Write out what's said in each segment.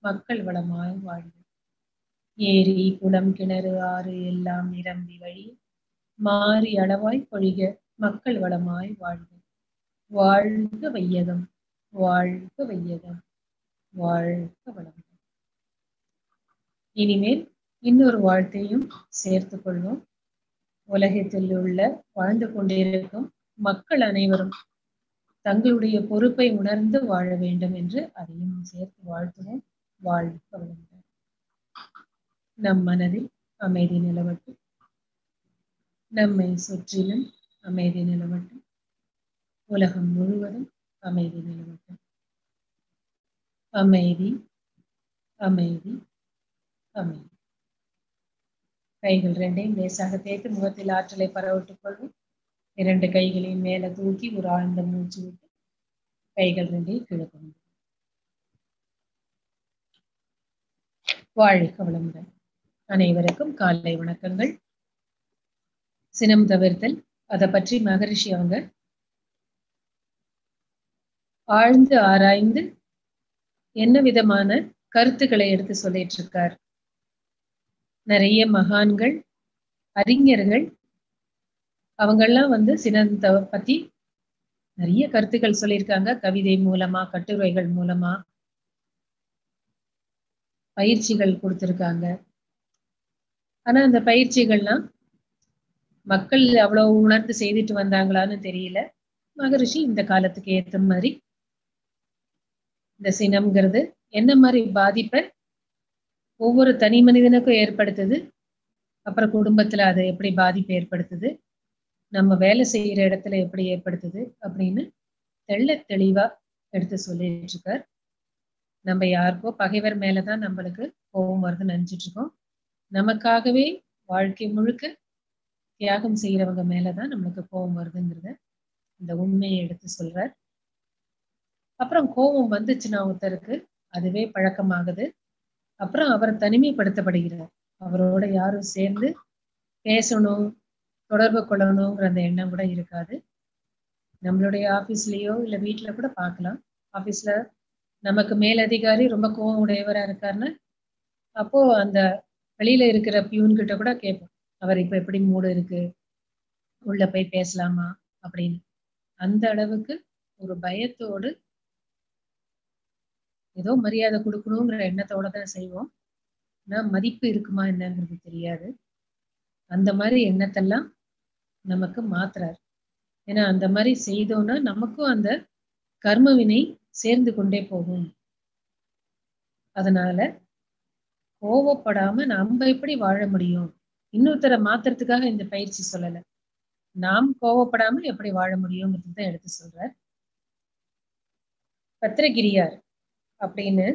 மக்கள் வளமாய் வாழ்க ஏரி குளம் கிணறு ஆறு எல்லாம் நிரம்பி வழி மாறி அளவாய் பொழிக மக்கள் வளமாய் வாழ்க வாழ்க வையகம் வாழ்க வையகம் வாழ்க வளம் இனிமேல் இன்னொரு வாழ்த்தையும் சேர்த்து கொள்வோம் உலகத்தில் உள்ள வாழ்ந்து கொண்டிருக்கும் மக்கள் அனைவரும் தங்களுடைய பொறுப்பை உணர்ந்து வாழ வேண்டும் என்று அதையும் சேர்த்து வாழ்த்துவோம் வாழ்க வளமுடன் நம் மனதில் அமைதி நிலவட்டும் நம்மை சுற்றிலும் அமைதி நிலவட்டும் உலகம் முழுவதும் அமைதி நிலவட்டும் அமைதி அமைதி அமைதி கைகள் ரெண்டையும் லேசாக தேய்த்து முகத்தில் ஆற்றலை பரவிட்டுக் கொள்வோம் இரண்டு கைகளையும் மேல தூக்கி ஒரு ஆழ்ந்த மூச்சு விட்டு கைகள் ரெண்டையும் கீழே கொண்டு வாழ்க வளமுடன் அனைவருக்கும் காலை வணக்கங்கள் சினம் தவிர்த்தல் அதை பற்றி மகரிஷி அவங்க ஆழ்ந்து ஆராய்ந்து என்ன விதமான கருத்துக்களை எடுத்து சொல்லிட்டு இருக்கார் நிறைய மகான்கள் அறிஞர்கள் அவங்கெல்லாம் வந்து சினத்தை பத்தி நிறைய கருத்துக்கள் சொல்லியிருக்காங்க கவிதை மூலமா கட்டுரைகள் மூலமா பயிற்சிகள் கொடுத்துருக்காங்க ஆனா அந்த பயிற்சிகள்லாம் மக்கள் அவ்வளவு உணர்ந்து செய்துட்டு வந்தாங்களான்னு தெரியல மகரிஷி இந்த காலத்துக்கு ஏத்த மாதிரி இந்த சினம்ங்கிறது என்ன மாதிரி பாதிப்பை ஒவ்வொரு தனி மனிதனுக்கும் ஏற்படுத்துது அப்புறம் குடும்பத்துல அது எப்படி பாதிப்பு ஏற்படுத்துது நம்ம வேலை செய்யற இடத்துல எப்படி ஏற்படுத்துது அப்படின்னு தெள்ள தெளிவா எடுத்து சொல்லிட்டு இருக்கார் நம்ம யாருக்கோ பகைவர் மேலதான் நம்மளுக்கு கோபம் வருதுன்னு நினைச்சிட்டு இருக்கோம் நமக்காகவே வாழ்க்கை முழுக்க தியாகம் செய்யறவங்க மேலதான் நம்மளுக்கு கோபம் வருதுங்கிறத இந்த உண்மையை எடுத்து சொல்றார் அப்புறம் கோபம் வந்துச்சுன்னா ஒருத்தருக்கு அதுவே பழக்கமாகுது அப்புறம் அவர் தனிமைப்படுத்தப்படுகிறார் அவரோட யாரும் சேர்ந்து பேசணும் தொடர்பு கொள்ளணுங்கிற அந்த எண்ணம் கூட இருக்காது நம்மளுடைய ஆபீஸ்லயோ இல்ல வீட்டுல கூட பார்க்கலாம் ஆபீஸ்ல நமக்கு மேலதிகாரி ரொம்ப கோவம் உடையவரா இருக்காருன்னு அப்போ அந்த வெளியில இருக்கிற பியூன் கிட்ட கூட கேட்போம் அவர் இப்ப எப்படி மூடு இருக்கு உள்ள போய் பேசலாமா அப்படின்னு அந்த அளவுக்கு ஒரு பயத்தோடு ஏதோ மரியாதை கொடுக்கணுங்கிற எண்ணத்தோட தான் செய்வோம் ஆனா மதிப்பு இருக்குமா என்னங்கிறது தெரியாது அந்த மாதிரி எண்ணத்தெல்லாம் நமக்கு மாத்துறாரு ஏன்னா அந்த மாதிரி செய்தோம்னா நமக்கும் அந்த கர்மவினை சேர்ந்து கொண்டே போகும் அதனால கோவப்படாம நம்ம எப்படி வாழ முடியும் இன்னொருத்தரை மாத்துறதுக்காக இந்த பயிற்சி சொல்லல நாம் கோவப்படாம எப்படி வாழ முடியுங்கிறது தான் எடுத்து சொல்றார் பத்திரகிரியார் அப்படின்னு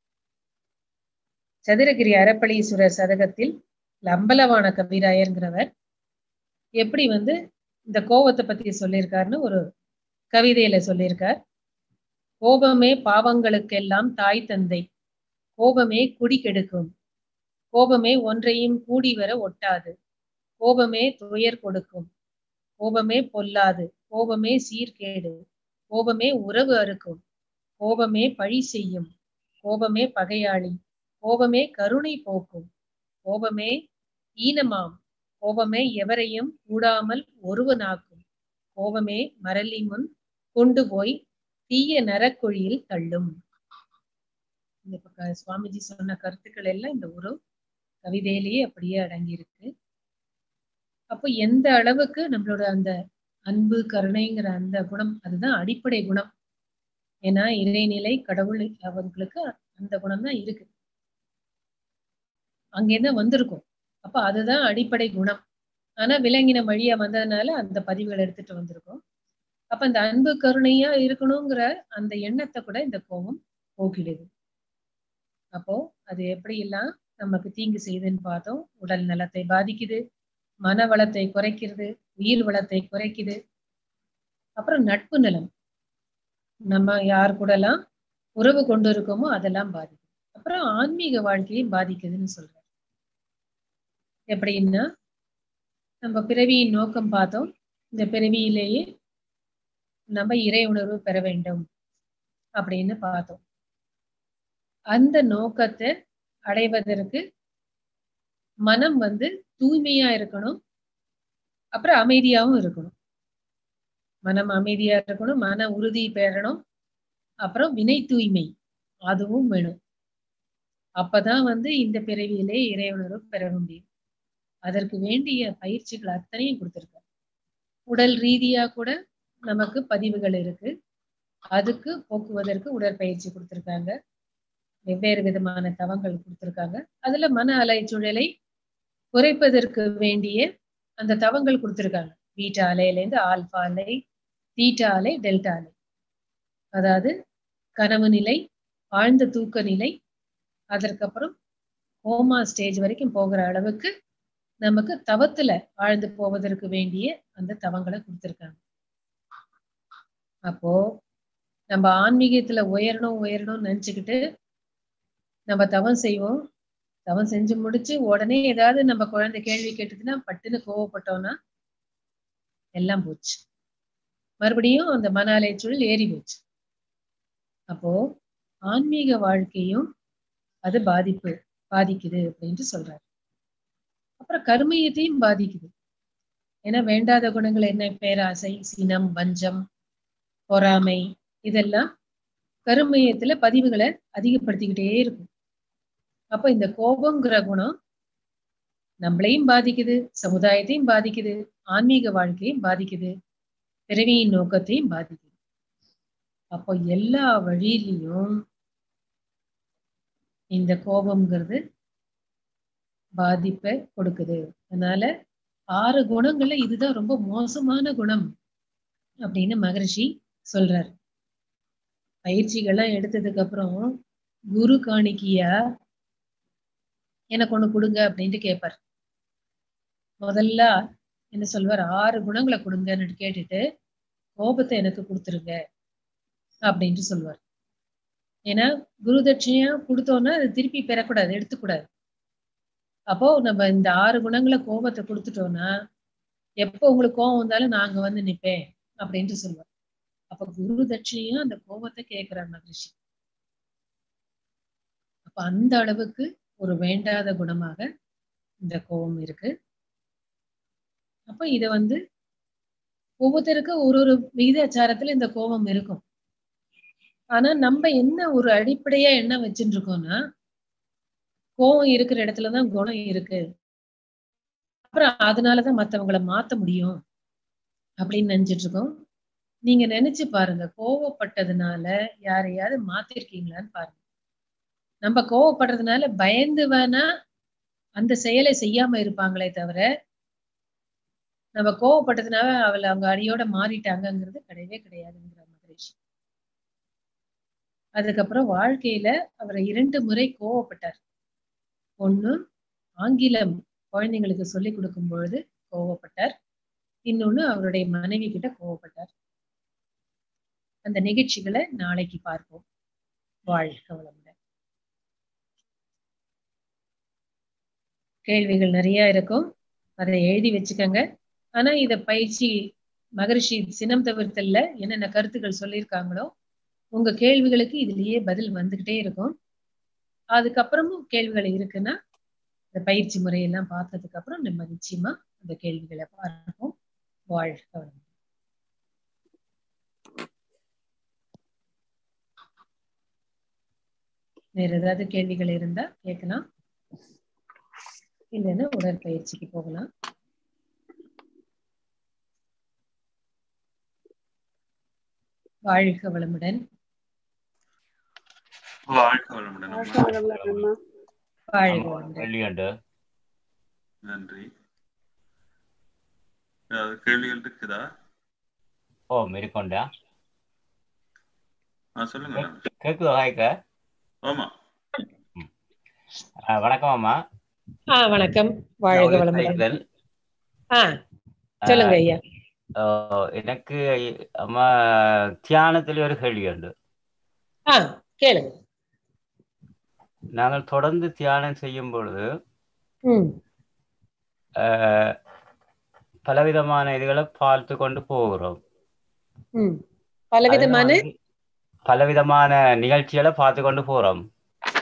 சதுரகிரி அறப்பளீஸ்வரர் சதகத்தில் லம்பலவான கவிராயர்ங்கிறவர் எப்படி வந்து இந்த கோபத்தை பத்தி சொல்லியிருக்காருன்னு ஒரு கவிதையில சொல்லியிருக்கார் கோபமே பாவங்களுக்கெல்லாம் தாய் தந்தை கோபமே குடி கெடுக்கும் கோபமே ஒன்றையும் கூடி வர ஒட்டாது கோபமே துயர் கொடுக்கும் கோபமே பொல்லாது கோபமே சீர்கேடு கோபமே உறவு அறுக்கும் கோபமே பழி செய்யும் கோபமே பகையாளி கோபமே கருணை போக்கும் கோபமே ஈனமாம் கோபமே எவரையும் கூடாமல் ஒருவனாக்கும் கோபமே மரளி முன் கொண்டு போய் தீய நரக்குழியில் தள்ளும் இந்த பக்க சுவாமிஜி சொன்ன கருத்துக்கள் எல்லாம் இந்த ஒரு கவிதையிலேயே அப்படியே அடங்கி இருக்கு அப்போ எந்த அளவுக்கு நம்மளோட அந்த அன்பு கருணைங்கிற அந்த குணம் அதுதான் அடிப்படை குணம் ஏன்னா இறைநிலை கடவுள் அவங்களுக்கு அந்த குணம் தான் இருக்கு அங்கேதான் வந்திருக்கும் அப்ப அதுதான் அடிப்படை குணம் ஆனா விலங்கின வழியா வந்ததுனால அந்த பதிவுகள் எடுத்துட்டு வந்திருக்கோம் அப்ப அந்த அன்பு கருணையா இருக்கணுங்கிற அந்த எண்ணத்தை கூட இந்த கோபம் போக்கிடுது அப்போ அது எப்படி எல்லாம் நமக்கு தீங்கு செய்யுதுன்னு பார்த்தோம் உடல் நலத்தை பாதிக்குது மன வளத்தை குறைக்கிறது உயிர் வளத்தை குறைக்குது அப்புறம் நட்பு நலம் நம்ம யார் கூடலாம் உறவு கொண்டு இருக்கோமோ அதெல்லாம் பாதிக்குது அப்புறம் ஆன்மீக வாழ்க்கையும் பாதிக்குதுன்னு சொல்றாரு எப்படின்னா நம்ம பிறவியின் நோக்கம் பார்த்தோம் இந்த பிறவியிலேயே நம்ம இறை உணர்வு பெற வேண்டும் அப்படின்னு பார்த்தோம் அந்த நோக்கத்தை அடைவதற்கு மனம் வந்து தூய்மையா இருக்கணும் அப்புறம் அமைதியாவும் இருக்கணும் மனம் அமைதியா இருக்கணும் மன உறுதி பெறணும் அப்புறம் வினை தூய்மை அதுவும் வேணும் அப்பதான் வந்து இந்த பிறவியிலே இறையுணர்வு பெற முடியும் அதற்கு வேண்டிய பயிற்சிகள் அத்தனையும் கொடுத்திருக்காரு உடல் ரீதியா கூட நமக்கு பதிவுகள் இருக்கு அதுக்கு போக்குவதற்கு உடற்பயிற்சி கொடுத்திருக்காங்க வெவ்வேறு விதமான தவங்கள் கொடுத்திருக்காங்க அதுல மன அலைச்சூழலை குறைப்பதற்கு வேண்டிய அந்த தவங்கள் கொடுத்திருக்காங்க பீட்டா அலையிலேருந்து ஆல்பா அலை தீட்டா அலை டெல்டா அலை அதாவது கனவு நிலை ஆழ்ந்த தூக்க நிலை அதற்கப்புறம் கோமா ஸ்டேஜ் வரைக்கும் போகிற அளவுக்கு நமக்கு தவத்துல ஆழ்ந்து போவதற்கு வேண்டிய அந்த தவங்களை கொடுத்திருக்காங்க அப்போ நம்ம ஆன்மீகத்துல உயரணும் உயரணும்னு நினைச்சுக்கிட்டு நம்ம தவம் செய்வோம் தவம் செஞ்சு முடிச்சு உடனே ஏதாவது நம்ம குழந்தை கேள்வி கேட்டதுன்னா பட்டுன்னு கோவப்பட்டோம்னா எல்லாம் போச்சு மறுபடியும் அந்த மன அலைச்சூழல் ஏறி போச்சு அப்போ ஆன்மீக வாழ்க்கையும் அது பாதிப்பு பாதிக்குது அப்படின்ட்டு சொல்றாரு அப்புறம் கருமையத்தையும் பாதிக்குது ஏன்னா வேண்டாத குணங்கள் என்ன பேராசை சினம் வஞ்சம் பொறாமை இதெல்லாம் கருமையத்துல பதிவுகளை அதிகப்படுத்திக்கிட்டே இருக்கும் அப்ப இந்த கோபங்கிற குணம் நம்மளையும் பாதிக்குது சமுதாயத்தையும் பாதிக்குது ஆன்மீக வாழ்க்கையும் பாதிக்குது பிறவியின் நோக்கத்தையும் பாதிக்குது அப்போ எல்லா வழியிலையும் இந்த கோபம்ங்கிறது பாதிப்பை கொடுக்குது அதனால ஆறு குணங்கள்ல இதுதான் ரொம்ப மோசமான குணம் அப்படின்னு மகரிஷி சொல்றார் பயிற்சிகள்லாம் எடுத்ததுக்கு அப்புறம் குரு காணிக்கையா எனக்கு ஒண்ணு கொடுங்க அப்படின்ட்டு கேட்பார் முதல்ல என்ன சொல்வார் ஆறு குணங்களை கொடுங்கன்னு கேட்டுட்டு கோபத்தை எனக்கு கொடுத்துருங்க அப்படின்ட்டு சொல்வார் ஏன்னா குரு தட்சிணையா கொடுத்தோம்னா அது திருப்பி பெறக்கூடாது எடுத்துக்கூடாது அப்போ நம்ம இந்த ஆறு குணங்களை கோபத்தை கொடுத்துட்டோம்னா எப்போ உங்களுக்கு கோபம் வந்தாலும் நாங்க வந்து நிப்பேன் அப்படின்ட்டு சொல்லுவார் அப்ப குரு தட்சிணையும் அந்த கோபத்தை கேட்கிறார் மகிழ்ச்சி அப்ப அந்த அளவுக்கு ஒரு வேண்டாத குணமாக இந்த கோபம் இருக்கு அப்ப இத வந்து ஒவ்வொருத்தருக்கும் ஒரு ஒரு விகிதாச்சாரத்துல இந்த கோபம் இருக்கும் ஆனா நம்ம என்ன ஒரு அடிப்படையா என்ன வச்சுட்டு இருக்கோம்னா கோபம் இருக்கிற இடத்துலதான் குணம் இருக்கு அப்புறம் அதனாலதான் மத்தவங்களை மாத்த முடியும் அப்படின்னு நினைச்சிட்டு இருக்கோம் நீங்க நினைச்சு பாருங்க கோவப்பட்டதுனால யாரையாவது மாத்திருக்கீங்களான்னு பாருங்க நம்ம கோவப்படுறதுனால பயந்து வேணா அந்த செயலை செய்யாம இருப்பாங்களே தவிர நம்ம கோவப்பட்டதுனால அவளை அவங்க அடியோட மாறிட்டாங்கங்கிறது கிடையவே கிடையாதுங்கிற மகரிஷி அதுக்கப்புறம் வாழ்க்கையில அவரை இரண்டு முறை கோவப்பட்டார் ஒண்ணு ஆங்கிலம் குழந்தைங்களுக்கு சொல்லி கொடுக்கும் பொழுது கோவப்பட்டார் இன்னொன்னு அவருடைய மனைவி கிட்ட கோவப்பட்டார் அந்த நிகழ்ச்சிகளை நாளைக்கு பார்ப்போம் வாழ்க வளமுடன் கேள்விகள் நிறைய இருக்கும் அதை எழுதி வச்சுக்கோங்க ஆனா இத பயிற்சி மகரிஷி சினம் தவிர்த்தல்ல என்னென்ன கருத்துக்கள் சொல்லியிருக்காங்களோ உங்க கேள்விகளுக்கு இதுலயே பதில் வந்துகிட்டே இருக்கும் அதுக்கப்புறமும் கேள்விகள் இருக்குன்னா இந்த பயிற்சி முறையெல்லாம் பார்த்ததுக்கு அப்புறம் நம்ம நிச்சயமா அந்த கேள்விகளை பார்ப்போம் வாழ்க வளமுடன் வேற ஏதாவது கேள்விகள் இருந்தா கேட்கலாம் இல்லைன்னா உடற்பயிற்சிக்கு போகலாம் வாழ்க வளமுடன் வாழ்க வளமுடன் அம்மா. வாழ்க வளமுடன் கேள்வியுண்டு நன்றி ஏதாவது கேள்விகள் இருக்குதா ஓ மேற்கொண்டா ஆ சொல்லுங்க கேக்குதா ஹாய்க்க ஆமா வணக்கம் அம்மா ஆ வணக்கம் வாழ்க வளமுடன் சைக்கிள். ஆ சொல்லுங்க ஐயா ஓ, எனக்கு அம்மா தியானத்தில் ஒரு கேள்வியுண்டு ஆ கேளுங்க நாங்கள் தொடர்ந்து தியானம் செய்யும் பொழுது ம் அஹ், பலவிதமான இதுகளை பார்த்து கொண்டு போகிறோம் ம் பலவிதமான அதுல வந்து பலவிதமான நிகழ்ச்சிகளை பார்த்து கொண்டு போறோம்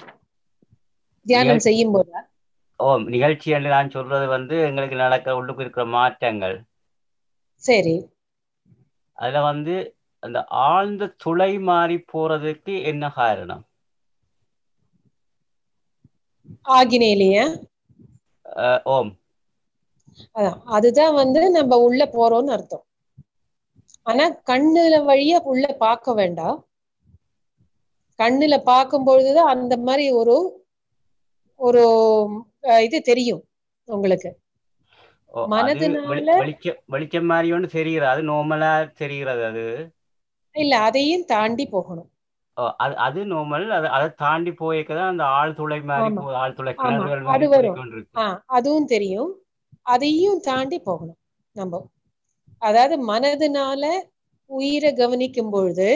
தியானம் செய்யும் போதா ஓ நிகழ்ச்சி என்று நான் சொல்றது வந்து எங்களுக்கு நடக்கிற உள்ளுக்கு இருக்கிற மாற்றங்கள் சரி அதுல வந்து அந்த ஆழ்ந்த துளை மாறி போறதுக்கு என்ன காரணம் ஆகினேலியா அஹ், ஓம் அதான் அதுதான் வந்து நம்ம உள்ள போறோம்னு அர்த்தம் ஆனா கண்ணுல வழியா உள்ள பார்க்க வேண்டாம் கண்ணுல பார்க்கும் பொழுதுதான் அந்த மாதிரி ஒரு ஒரு அஹ், இது தெரியும் உங்களுக்கு ஓ, அது மனதுனால- வெளி- வெளிச்சம் வெளிச்சம் மாதிரி ஒன்று தெரிகிறது அது நார்மலா தெரிகிறது அது இல்ல அதையும் தாண்டி போகணும் ஓ, அது அது நார்மல் அது அதை தாண்டி போய்க்கதான் அந்த ஆழ்துளை மாதிரி ஆமா. போ- ஆழ்துளை ஆமா, கிணறுகள் அது மாதிரி வரும். போய்க்கொண்டிருக்கு ஆஹ் அதுவும் தெரியும் அதையும் தாண்டி போகணும் நம்ம அதாவது மனதுனால உயிரை கவனிக்கும் பொழுது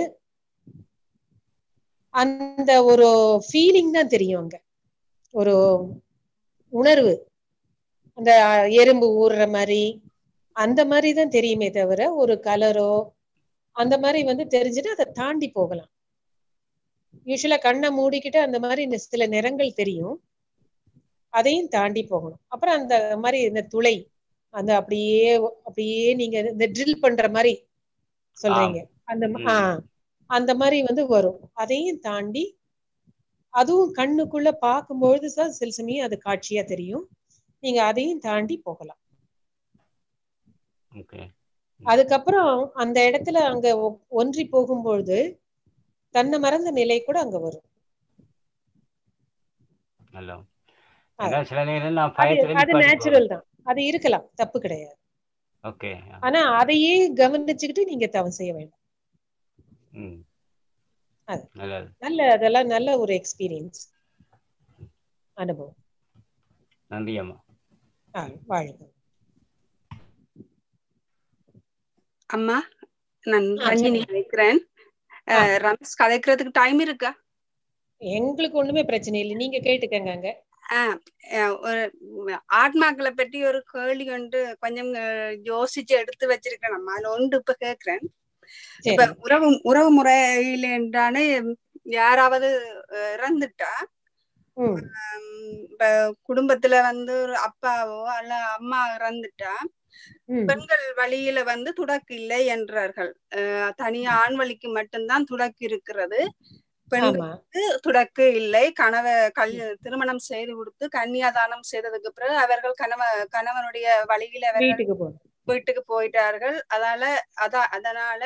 அந்த ஒரு ஃபீலிங் தான் தெரியும் அங்க ஒரு உணர்வு அந்த எறும்பு ஊறுற மாதிரி அந்த மாதிரி தான் தெரியுமே தவிர ஒரு கலரோ அந்த மாதிரி வந்து தெரிஞ்சுட்டு அதை தாண்டி போகலாம் யூஸ்வலா கண்ணை மூடிக்கிட்டு அந்த மாதிரி இந்த சில நிறங்கள் தெரியும் அதையும் தாண்டி போகணும் அப்புறம் அந்த மாதிரி இந்த துளை அந்த அப்படியே அப்படியே நீங்க இந்த ட்ரில் பண்ற மாதிரி சொல்றீங்க அந்த ம- ம். ஆஹ் அந்த மாதிரி வந்து வரும் அதையும் தாண்டி அதுவும் கண்ணுக்குள்ள பார்க்கும்பொழுது தான் சில சமயம் அது காட்சியா தெரியும் நீங்க அதையும் தாண்டி போகலாம் ஓகே அதுக்கப்புறம் அந்த இடத்துல அங்க ஒ- ஒன்றி போகும்பொழுது தன்னை மறந்த நிலை கூட அங்க வரும் நல்லா ஆ. ஏன்னா சில நேரம் நான் அது பயத்துல அது நேச்சுரல் தான் அது இருக்கலாம் தப்பு கிடையாது ஓகே ஆனா அதையே கவனிச்சுக்கிட்டு நீங்க தவம் செய்ய வேண்டாம் ம் அது. நல்லது நல்ல அதெல்லாம் நல்ல ஒரு எக்ஸ்பீரியன்ஸ் அனுபவம் நன்றி அம்மா ஆ, வாழ்க அம்மா நான் ஆ, ரஞ்சினி சொல்லுங்க. கதைக்கிறேன் அஹ், ரமேஷ் கதைக்கிறதுக்கு டைம் இருக்கா எங்களுக்கு ஒண்ணுமே பிரச்சனை இல்லை நீங்க கேட்டுக்கங்க அங்க அஹ், ஒரு ஆத்மாக்களை பற்றி ஒரு கேள்வி கொண்டு கொஞ்சம் அஹ், யோசிச்சு எடுத்து வச்சிருக்கேன் அம்மா அதுல ஒன்று இப்ப கேக்குறேன் இப்ப சரி உறவு உறவு முறையில என்றானே யாராவது அஹ், இறந்துட்டா ம் ஹம், இப்ப குடும்பத்துல வந்து ஒரு அப்பாவோ அல்ல அம்மா இறந்துட்டா ம் பெண்கள் வழியில வந்து துடக்கு இல்லை என்றார்கள் அஹ் தனியா ஆண் வழிக்கு மட்டும்தான் துடக்கு இருக்கிறது பெண்கள் ஆமா துடக்கு இல்லை கணவ கல் திருமணம் செய்து கொடுத்து கன்னியாதானம் செய்ததுக்கு பிறகு அவர்கள் கணவ கணவனுடைய வழியில அவர்கள் வீட்டுக்கு போகணும் வீட்டுக்கு போயிட்டார்கள் அதால அதான் அதனால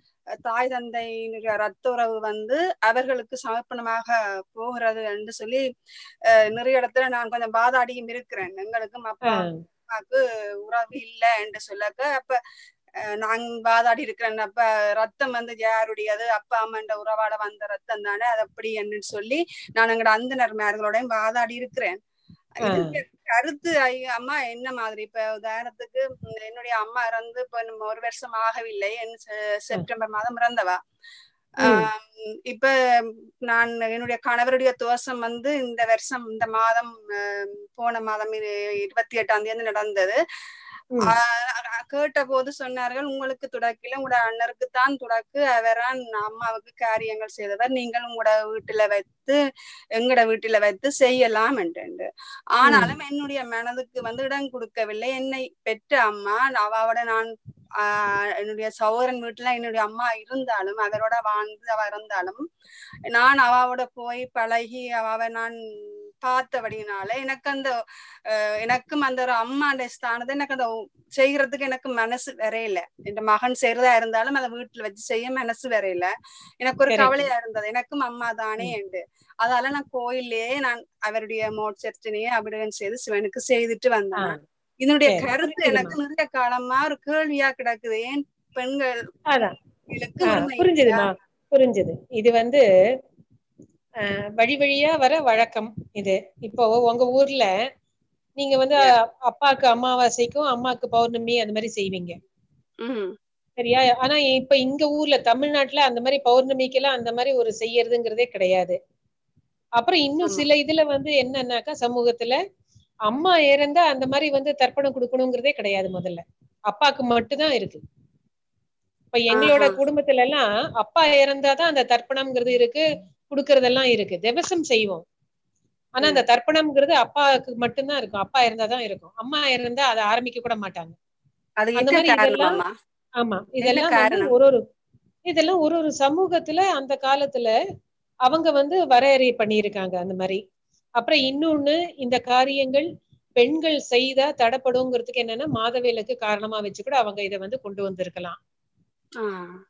தாய் தந்தையினுடைய ரத்த உறவு வந்து அவர்களுக்கு சமர்ப்பணமாக போகிறது என்று சொல்லி அஹ், நிறைய இடத்துல நான் கொஞ்சம் பாதாடியும் இருக்கிறேன் எங்களுக்கும் அப்பா ஆ, அம்மாவுக்கு உறவு இல்லை என்று சொல்லக்க அப்ப அஹ், நான் வாதாடி இருக்கிறேன் அப்ப ரத்தம் வந்து யாருடையது அப்பா அம்மாண்ட உறவாட வந்த ரத்தம் தானே அது அப்படி என்று சொல்லி நான் எங்களோட அந்தனர்மார்களோடையும் வாதாடி இருக்கிறேன் ஆ. இதுக்கு கருத்து ஐ- அம்மா என்ன மாதிரி இப்ப உதாரணத்துக்கு உம், என்னுடைய அம்மா இறந்து இப்ப நம்ம ஒரு வருஷம் ஆகவில்லை என் செ- செப்டம்பர் மாதம் இறந்தவா ம். ஆம், இப்ப நான் என்னுடைய கணவருடைய தோஷம் வந்து இந்த வருஷம் இந்த மாதம் ஆம், போன மாதம் இரு- இருபத்தி எட்டாம் தேதி நடந்தது ம். ஆஹ் கேட்ட போது சொன்னார்கள் உங்களுக்கு துடக்கில உங்களோட அண்ணருக்கு தான் துடக்கு அவரான் அம்மாவுக்கு காரியங்கள் செய்தவர் நீங்கள் உங்களோட வீட்டுல வைத்து எங்கட வீட்டுல வைத்து செய்யலாம் என்று ஆனாலும் என்னுடைய மனதுக்கு வந்து இடம் கொடுக்கவில்லை என்னை பெற்ற அம்மா அவாவோட நான் ஆஹ் என்னுடைய சகோதரன் வீட்டுல என்னுடைய அம்மா இருந்தாலும் அவரோட வாழ்ந்து அவ இருந்தாலும் நான் அவாவோட போய் பழகி அவாவை நான் பார்த்தபடினால எனக்கு அந்த அஹ், எனக்கும் அந்த ஒரு அம்மாண்ட ஸ்தானத்தை எனக்கு அந்த செய்யறதுக்கு எனக்கு மனசு வரையில என் மகன் செய்யறதா இருந்தாலும் அதை வீட்டுல வச்சு செய்ய மனசு வரையில எனக்கு ஒரு Correct. கவலையா இருந்தது எனக்கும் அம்மா தானே என்று அதால நான் கோயில்லயே நான் அவருடைய மோட்சர்ச்சனையே அபிடகன் செய்து சிவனுக்கு செய்துட்டு ஆ, வந்தேன் இதனுடைய சரி, கருத்து புரியுதும்மா. எனக்கு நிறைய காலமா ஒரு கேள்வியா கிடக்குது ஏன் பெண்கள் அதான் பெண்களுக்கு ஆ, உரிமை புரிஞ்சுதுமா புரிஞ்சுது இது வந்து அஹ், வழி வழியா வர வழக்கம் இது இப்போ உங்க ஊர்ல நீங்க வந்து அப்பாக்கு அமாவாசைக்கும் அம்மாக்கு பௌர்ணமி அந்த மாதிரி செய்வீங்க உம் சரியா ஆனா இப்ப இங்க ஊர்ல தமிழ்நாட்டுல அந்த மாதிரி பௌர்ணமிக்கெல்லாம் அந்த மாதிரி ஒரு செய்யறதுங்கிறதே கிடையாது அப்புறம் இன்னும் ஆமா. சில இதுல வந்து என்னன்னாக்கா சமூகத்துல அம்மா இறந்தா அந்த மாதிரி வந்து தர்ப்பணம் கொடுக்கணுங்கிறதே கிடையாது முதல்ல அப்பாக்கு மட்டும்தான் இருக்கு இப்ப எங்களோட ஆஹா. குடும்பத்துல எல்லாம் அப்பா இறந்தாதான் அந்த தர்ப்பணம்ங்கிறது இருக்கு கொடுக்கறதெல்லாம் இருக்கு திவசம் செய்வோம் ஆனா அந்த தர்ப்பணம்ங்கிறது அப்பாவுக்கு மட்டும்தான் இருக்கும் அப்பா இருந்தாதான் இருக்கும் அம்மா இருந்தா அதை ஆரம்பிக்க கூட மாட்டாங்க அது அந்த என்ன மாதிரி காரணம் இதெல்லாம் அம்மா ஆமா இதெல்லாம் வந்து காரணம்? ஒரு ஒரு இதெல்லாம் ஒரு ஒரு சமூகத்துல அந்த காலத்துல அவங்க வந்து வரையறை பண்ணியிருக்காங்க அந்த மாதிரி அப்புறம் இன்னொன்னு இந்த காரியங்கள் பெண்கள் செய்தா தடப்படுங்கிறதுக்கு என்னன்னா மாதவிலக்கு காரணமா வச்சு கூட அவங்க இதை வந்து கொண்டு வந்திருக்கலாம் ஆ,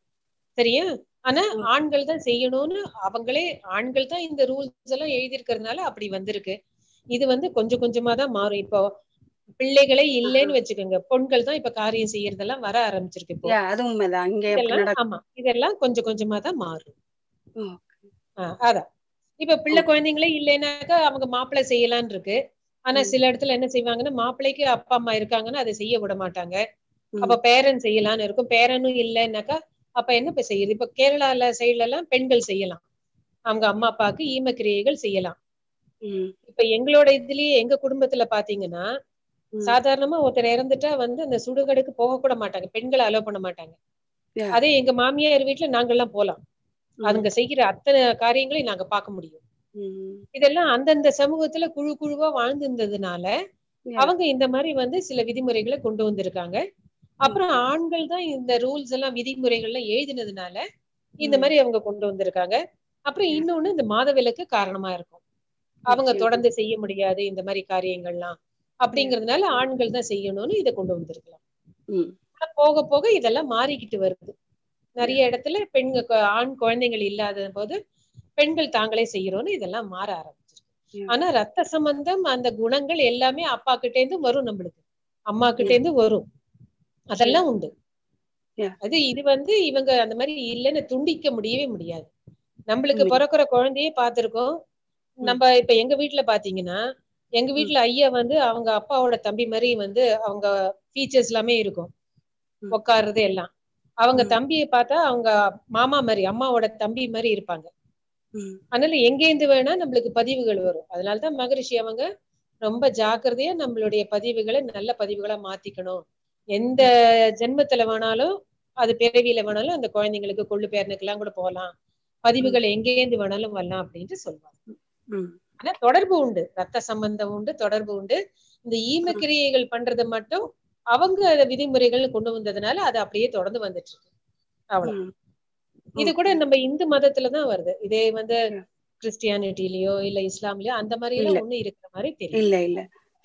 சரியா ஆனா ம். ஆண்கள் தான் செய்யணும்னு அவங்களே ஆண்கள் தான் இந்த ரூல்ஸ் எல்லாம் எழுதியிருக்கிறதுனால அப்படி வந்திருக்கு இது வந்து கொஞ்சம் கொஞ்சமா தான் மாறும் இப்போ பிள்ளைகளே இல்லைன்னு வச்சுக்கோங்க பெண்கள் தான் இப்ப காரியம் செய்யறதெல்லாம் வர ஆரம்பிச்சிருக்கு இப்போ yeah, அது உண்மைதான் இங்க எப்படி இதெல்லாம் நடக்கும் ஆமா இதெல்லாம் கொஞ்சம் கொஞ்சமா தான் மாறும் ம். ஆஹ் அதான் இப்ப பிள்ளை குழந்தைங்களே இல்லைனாக்கா அவங்க மாப்பிள்ளை செய்யலாம்னு இருக்கு ஆனா ம். சில இடத்துல என்ன செய்வாங்கன்னா மாப்பிள்ளைக்கு அப்பா அம்மா இருக்காங்கன்னா அதை செய்ய விட மாட்டாங்க ம். அப்ப பேரன் செய்யலாம்னு இருக்கும் பேரனும் இல்லைன்னாக்கா அப்ப என்ன இப்ப செய்யுது இப்ப கேரளால சைடுல எல்லாம் பெண்கள் செய்யலாம் அவங்க அம்மா அப்பாவுக்கு ஈம கிரியைகள் செய்யலாம் ம், இப்ப எங்களோட இதுலயே எங்க குடும்பத்துல பாத்தீங்கன்னா ம். சாதாரணமா ஒருத்தர் இறந்துட்டா வந்து அந்த சுடுகாடுக்கு போக கூட மாட்டாங்க பெண்களை அலோவ் பண்ண மாட்டாங்க Yeah. அதே எங்க மாமியார் வீட்டுல நாங்கெல்லாம் போலாம் அதுங்க செய்கிற அத்தனை காரியங்களையும் நாங்க பார்க்க முடியும் ம், இதெல்லாம் அந்தந்த சமூகத்துல குழு குழுவா வாழ்ந்து இருந்ததுனால Yeah. அவங்க இந்த மாதிரி வந்து சில விதிமுறைகளை கொண்டு வந்திருக்காங்க அப்புறம் ஆண்கள் தான் இந்த ரூல்ஸ் எல்லாம் விதிமுறைகள்லாம் எழுதினதுனால இந்த ம். மாதிரி அவங்க கொண்டு வந்திருக்காங்க அப்புறம் Yeah. இன்னொன்னு இந்த மாதவிலக்கு காரணமா இருக்கும் அவங்க நிச்சயமா. தொடர்ந்து செய்ய முடியாது இந்த மாதிரி காரியங்கள்லாம் அப்படிங்கறதுனால ஆண்கள் தான் செய்யணும்னு இதை கொண்டு வந்திருக்கலாம் ம், ஆனா போக போக இதெல்லாம் மாறிக்கிட்டு வருது நிறைய இடத்துல பெண்கள் கு- ஆண் குழந்தைகள் இல்லாத போது பெண்கள் தாங்களே செய்யறோம்னு இதெல்லாம் மாற ஆரம்பிச்சிருக்கு Yeah. ஆனா ரத்த சம்பந்தம் அந்த குணங்கள் எல்லாமே அப்பா கிட்ட இருந்து வரும் நம்மளுக்கு அம்மா கிட்ட இருந்து வரும் அதெல்லாம் உண்டு Yeah. அது இது வந்து இவங்க அந்த மாதிரி இல்லைன்னு துண்டிக்க முடியவே முடியாது நம்மளுக்கு உண்மை. பிறக்கிற குழந்தையே பார்த்திருக்கோம் நம்ம இப்ப எங்க வீட்டுல பாத்தீங்கன்னா எங்க வீட்டுல ஐயா வந்து அவங்க அப்பாவோட தம்பி மாதிரி வந்து அவங்க ஃபீச்சர்ஸ் எல்லாமே இருக்கும் ம். உட்காருறது எல்லாம் அவங்க ம். தம்பியை பார்த்தா அவங்க மாமா மாதிரி அம்மாவோட தம்பி மாதிரி இருப்பாங்க ம், அதனால எங்கேருந்து வேணா நம்மளுக்கு பதிவுகள் வரும் அதனாலதான் மகரிஷி அவங்க ரொம்ப ஜாக்கிரதையா நம்மளுடைய பதிவுகளை நல்ல பதிவுகளா மாத்திக்கணும் எந்த ஜென்மத்துல வேணாலும் அது பிறவியில வேணாலும் அந்த குழந்தைங்களுக்கு கொள்ளு பேரனுக்கெல்லாம் கூட போகலாம் பதிவுகள் எங்கேருந்து வேணாலும் வரலாம் அப்படின்ட்டு சொல்லுவாங்க ம். ஆனா தொடர்பு உண்டு ரத்த சம்பந்தம் உண்டு தொடர்பு உண்டு இந்த ஈமக்கிரியைகள் பண்றது மட்டும் அவங்க அத விதிமுறைகள் கொண்டு வந்ததுனால அது அப்படியே தொடர்ந்து வந்துட்டு இருக்கு அவ்வளவு ம். இது கூட நம்ம இந்து மதத்துல தான் வருது இதே வந்து Yeah. கிறிஸ்டியானிட்டிலயோ இல்ல இஸ்லாம்லயோ அந்த மாதிரி எல்லாம் இல்ல. ஒண்ணும் இருக்கிற மாதிரி தெரியல இல்ல இல்ல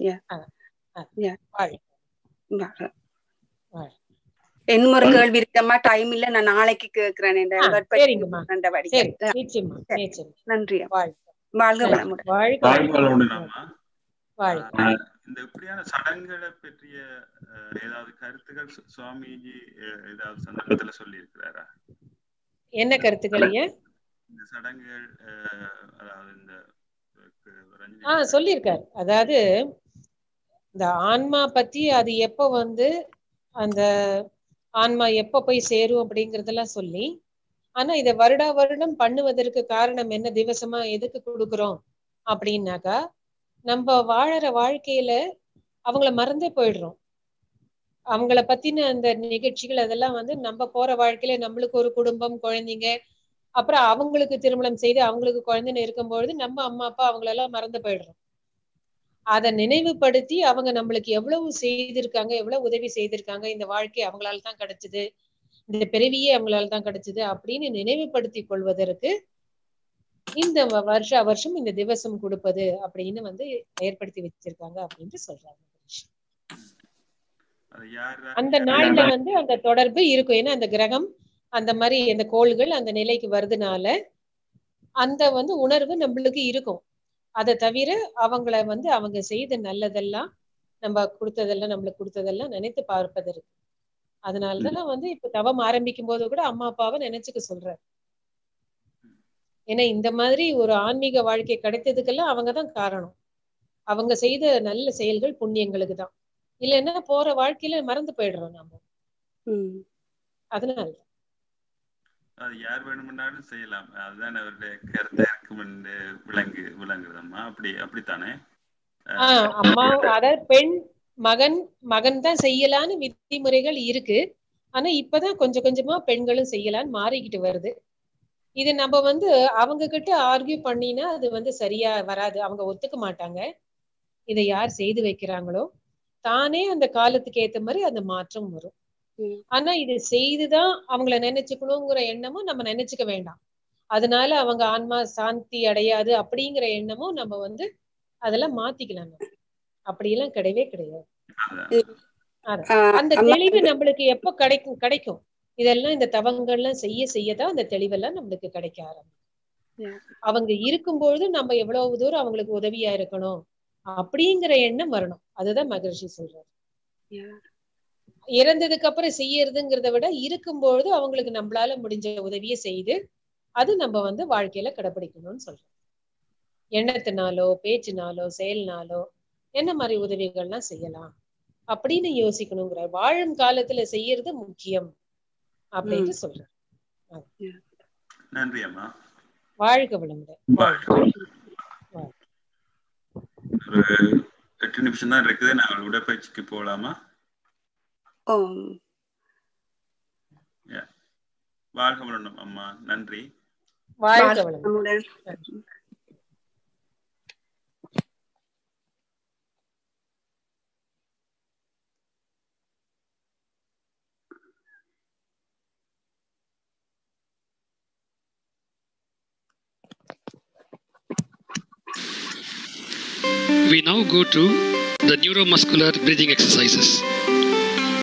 வாழ். வர. வாழ். இன்னும் ஒரு கேள்வி இருக்கம்மா டைம் இல்ல நான் நாளைக்கு கேக்குறேன் இந்த ஆ, வேட்பை சரிங்கம்மா. ரெண்ட வடிக்க. சரி ஆ, நிச்சயமா சரி. நிச்சயமா நன்றி வாழ் வாழ்க வளமுடன் வாழ்க வாழ்க வளமுடனாமா வாழ் ஆஹ் இந்த இப்படியான சடங்குகளை பற்றிய அஹ், ஏதாவது கருத்துக்கள் சு- சுவாமிஜி அஹ், ஏதாவது சந்தர்ப்பத்துல சொல்லி இருக்கிறாரா என்ன கருத்துக்களைய இந்த சடங்குகள் அஹ், அதாவது இந்த அஹ், ரஞ்சினி ஆஹ் சொல்லியிருக்காரு அதாவது இந்த ஆன்மா பத்தி அது எப்ப வந்து அந்த ஆன்மா எப்ப போய் சேரும் அப்படிங்கறதெல்லாம் சொல்லி ஆனா இத வருடா வருடம் பண்ணுவதற்கு காரணம் என்ன திவசமா எதுக்கு கொடுக்குறோம் அப்படின்னாக்கா நம்ம வாழற வாழ்க்கையில அவங்கள மறந்தே போயிடுறோம் அவங்கள பத்தின அந்த நிகழ்ச்சிகள் அதெல்லாம் வந்து நம்ம போற வாழ்க்கையில நம்மளுக்கு ஒரு குடும்பம் குழந்தைங்க அப்புறம் அவங்களுக்கு திருமணம் செய்து அவங்களுக்கு குழந்தைன்னு இருக்கும்பொழுது நம்ம அம்மா அப்பா அவங்களெல்லாம் மறந்து போயிடுறோம் அதை நினைவுபடுத்தி அவங்க நம்மளுக்கு எவ்வளவு செய்திருக்காங்க எவ்வளவு உதவி செய்திருக்காங்க இந்த வாழ்க்கை அவங்களால தான் கிடைச்சது இந்த பிறவியே அவங்களால தான் கிடைச்சது அப்படின்னு நினைவுபடுத்தி கொள்வதற்கு இந்த வ- வருஷா வருஷம் இந்த திவசம் கொடுப்பது அப்படின்னு வந்து ஏற்படுத்தி வச்சிருக்காங்க அப்படின்ட்டு சொல்றாங்க அது யார் அந்த நாள்ல வந்து அந்த தொடர்பு இருக்கும் ஏன்னா அந்த கிரகம் அந்த மாதிரி அந்த கோள்கள் அந்த நிலைக்கு வருதுனால அந்த வந்து உணர்வு நம்மளுக்கு இருக்கும் அதை தவிர அவங்கள வந்து அவங்க செய்த நல்லதெல்லாம் நம்ம கொடுத்ததெல்லாம் நம்மளுக்கு கொடுத்ததெல்லாம் நினைத்து பார்ப்பதற்கு அதனாலதான் வந்து இப்ப தவம் ஆரம்பிக்கும் போது கூட அம்மா அப்பாவை நினைச்சுக்க சொல்றேன் ஏன்னா இந்த மாதிரி ஒரு ஆன்மீக வாழ்க்கை கிடைத்ததுக்கெல்லாம் அவங்கதான் காரணம் அவங்க செய்த நல்ல செயல்கள் புண்ணியங்களுக்கு தான் இல்லைன்னா போற வாழ்க்கையில மறந்து போயிடுறோம் நாம ம். அதனால அது யார் வேணுமென்னாலும் செய்யலாம் அதுதான் அவருடைய கருத்தா இருக்கும் என்று விளங்கு விளங்குதம்மா அப்படி அப்படித்தானே ஆஹ் அம்மா அதாவது பெண் மகன் மகன் தான் செய்யலான்னு விதிமுறைகள் இருக்கு ஆனா இப்பதான் கொஞ்சம் கொஞ்சமா பெண்களும் செய்யலான்னு மாறிக்கிட்டு வருது இது நம்ம வந்து அவங்க கிட்ட ஆர்கியூ பண்ணினா அது வந்து சரியா வராது அவங்க ஒத்துக்க மாட்டாங்க இதை யார் செய்து வைக்கிறாங்களோ தானே அந்த காலத்துக்கு ஏத்த மாதிரி அந்த மாற்றம் வரும் ம். ஆனா இது செய்துதான் அவங்கள நினைச்சுக்கணுங்கிற எண்ணமும் நம்ம நினைச்சுக்க வேண்டாம் அதனால அவங்க ஆன்மா சாந்தி அடையாது அப்படிங்கிற எண்ணமும் நம்ம வந்து அதெல்லாம் மாத்திக்கலாம் நம்ம அப்படியெல்லாம் கிடையவே கிடையாது அதான். ஆஹ் அந்த அம்மா, தெளிவு நம்மளுக்கு எப்ப கிடைக்கும் கிடைக்கும் இதெல்லாம் இந்த தவங்கள்லாம் செய்ய செய்யதான் அந்த தெளிவெல்லாம் நம்மளுக்கு கிடைக்க ஆரம்பிக்கும் Yeah. அவங்க இருக்கும்பொழுது நம்ம எவ்வளவு தூரம் அவங்களுக்கு உதவியா இருக்கணும் அப்படிங்கிற எண்ணம் வரணும் அதுதான் மகரிஷி சொல்றாரு Yeah. இறந்ததுக்கு அப்புறம் செய்யறதுங்கிறத விட இருக்கும்பொழுது அவங்களுக்கு நம்மளால முடிஞ்ச உதவியை செய்து அது நம்ம வந்து வாழ்க்கையில கடைபிடிக்கணும்னு சொல்றோம் எண்ணத்தினாலோ பேச்சினாலோ செயல்னாலோ என்ன மாதிரி உதவிகள்லாம் செய்யலாம் அப்படின்னு யோசிக்கணுங்கிற வாழும் காலத்துல செய்யறது முக்கியம் அப்படின்னு சொல்றேன் நன்றி அம்மா வாழ்க வளமுடன் வாழ்க. ஒரு எட்டு நிமிஷம் தான் இருக்குது நாங்கள் உடற்பயிற்சிக்கு போகலாமா ஓம் வாழ்க வளமுடன் அம்மா நன்றி வாழ்க வளமுடன் வளமுடன். We now go to the neuromuscular breathing exercises.